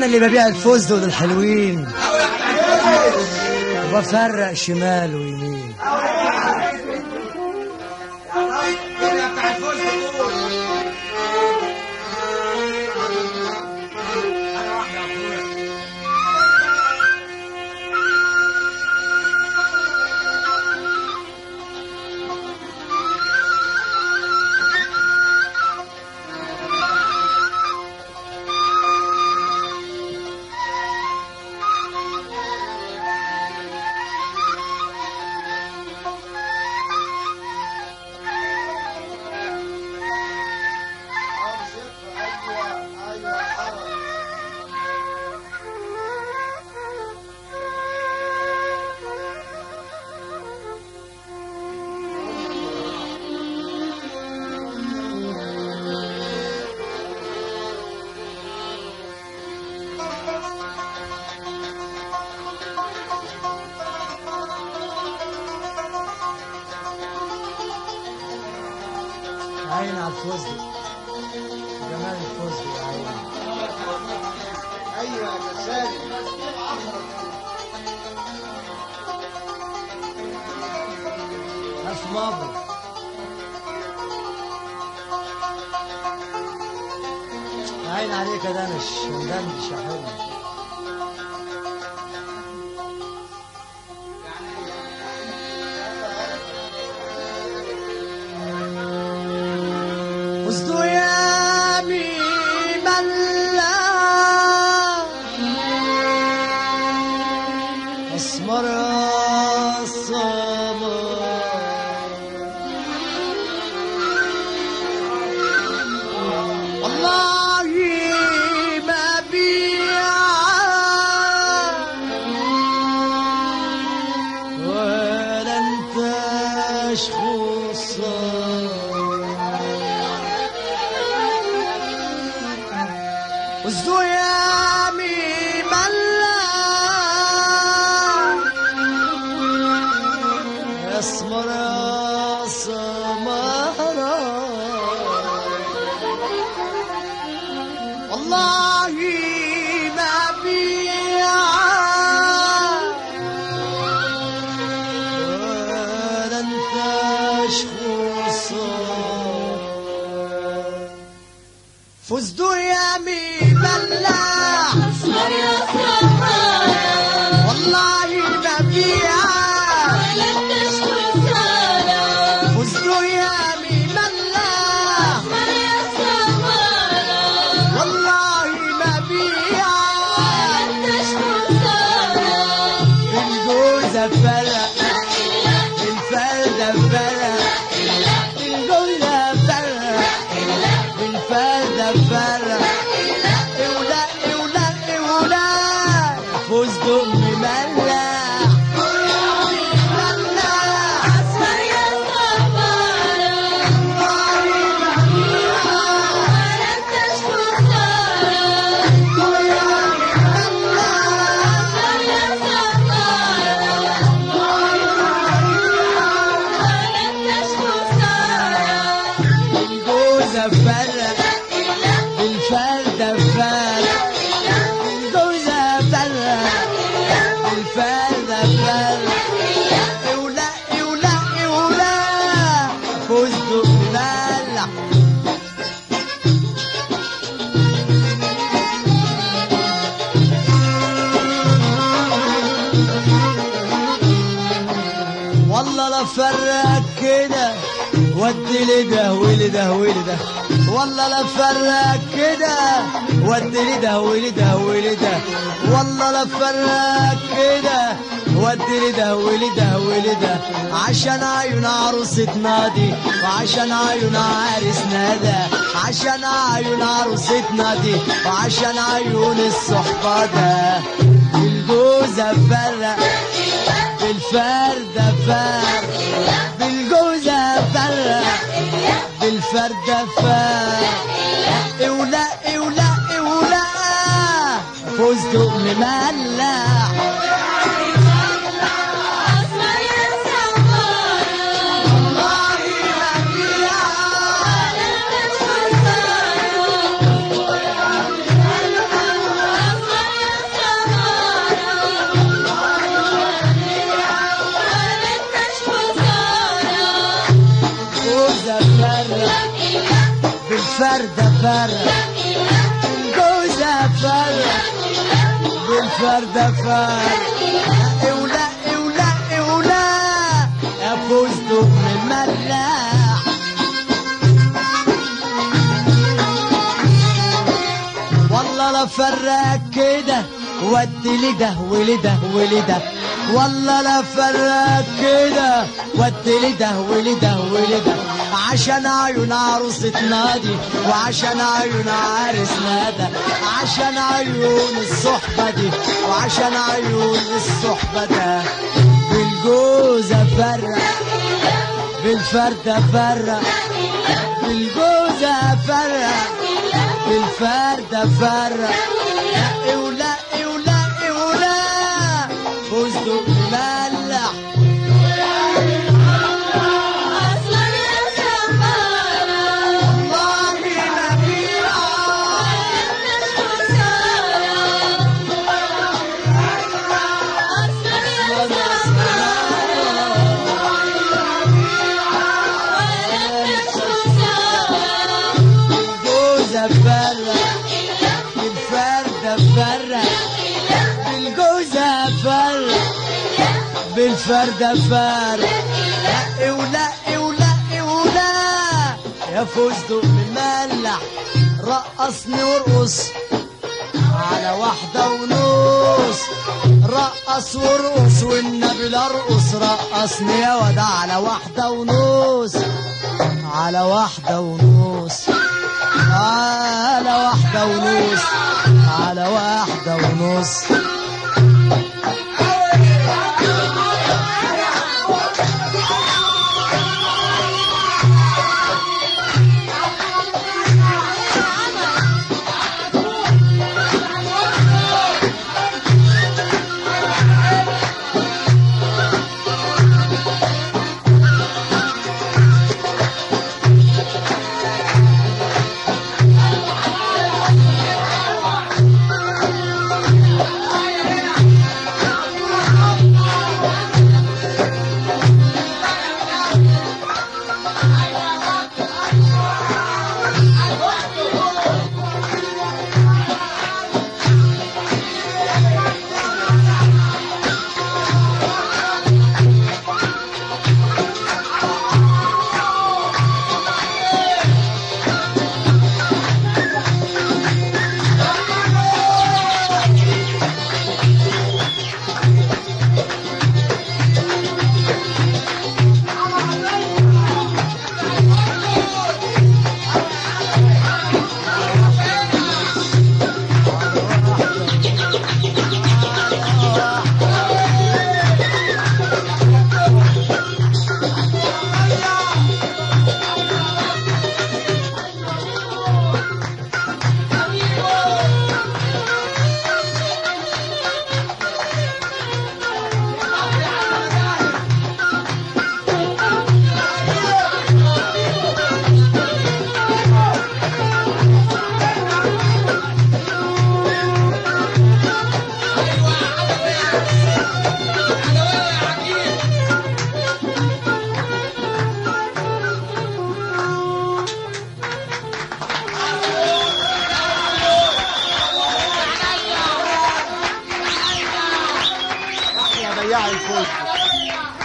انا اللي ببيع الفستق للحلوين وبفرق شمال ويمين عين على الفستق جمال الفستق يا عين ايوه يا سالم ألف مبروك عين عليك يا دنش مدندش يا حلو وصدو يا ملا اسمر الصبر والله ما بيع ولا انت والزيامي ملا اسمر سمرا والله ما بيع ولا انت خصوصا فزدوا يا مي بلع أصفر يا صفارة والله ما بيع ولا تشكر سارة فزدوا يا مي بلع أصفر يا صفارة والله ما بيع ولا تشكر سارة الجوزة فرق الفردة فرق الجوزة فرق الفردة فرق اولى اولى اولى فزدوا مملع مملع أصفر يا صفارة ولا تشكر سارة أصفر يا صفارة ولا تشكر سارة الجوزة فرق الفردة فرق الجوزة فرق الفردة فرق اولى اولى اولى فزدوا مملع والله لا فرق كده ودي لده ولده ولده والله لا فرق كده ودي لده ولده ولده والله لا فرق كده ودي لده ولده ولده عشان عيون عروستنا دي وعشان عيون عريسنا ده عشان عيون عروستنا دي وعشان عيون الصحبة ده الجوزة فرق بالفردة فرق بالجوزة فرق بالفردة فرق اولى اولى اولى فزدق مملع أصفر يا صفارة والله ما فيها ولا تشكر سارة أصفر بالفردة فرق الجوزة فرق بالفردة فرق اولا اولا اولا يا فستق مملح والله لا فرق كده ودي لده ولده ولده والله لا فرق كده ودي لده ولده ولده عشان عيون عروسة نادي وعشان عيون عرس نادى عشان عيون الصحبة دي وعشان عيون الصحبة ده بالجوزة فرق بالفردة فرق بالجوزة فرق بالفردة فرق لا ولا ولا ولا فستق مملح أصلا يا سمارة والله ما فيها تشكو سارة أصلا يا سمارة ولا تشكو سارة الجوزة فرق بالفردة فرق بالجوزة فرق بالفردة فرق لا ولا ولا ولا يا فستق مملح رقصني وارقص على واحدة ونص رقص وارقص والنبي لا ارقص رقصني يا واد على واحدة ونص على واحدة ونص على واحدة ونص على واحدة ونص يا بياع الفوز